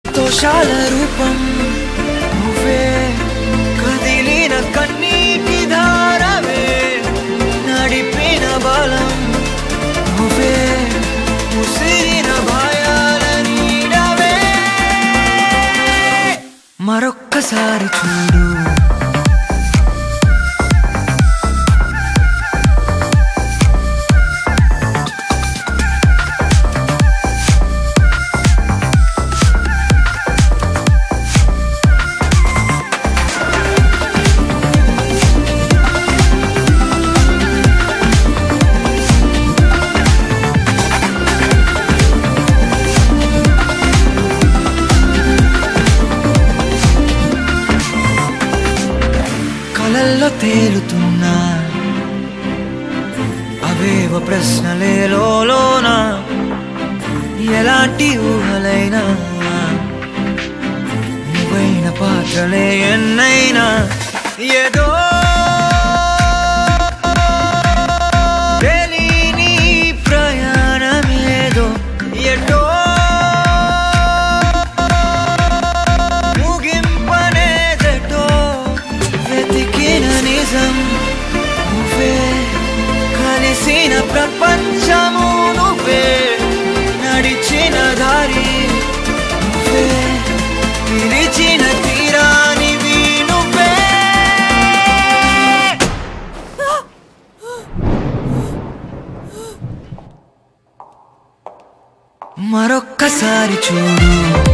సంతోషాల రూపం నువ్వే కదిలిన కన్నీటి ధారవే నడిపిన బలం నువ్వే ముసిరిన భయాల నీడవే మరొక్కసారి చూడు కలల్లో తేలుతున్నా అవేవ ప్రశ్నలే లోన ఎలాంటి ఊహలైనా నువ్వైన పాత్రలే ఎన్నైనా ఏదో తెలియని ప్రయాణమేదో ఎటో ముగింపనేదటో వెతికిన నిజం నువ్వే కలిసిన ప్రపంచము నువ్వే నడిచిన దారి నువ్వే పిలిచిన తీరానివి నువ్వే మరొక్కసారి చూడు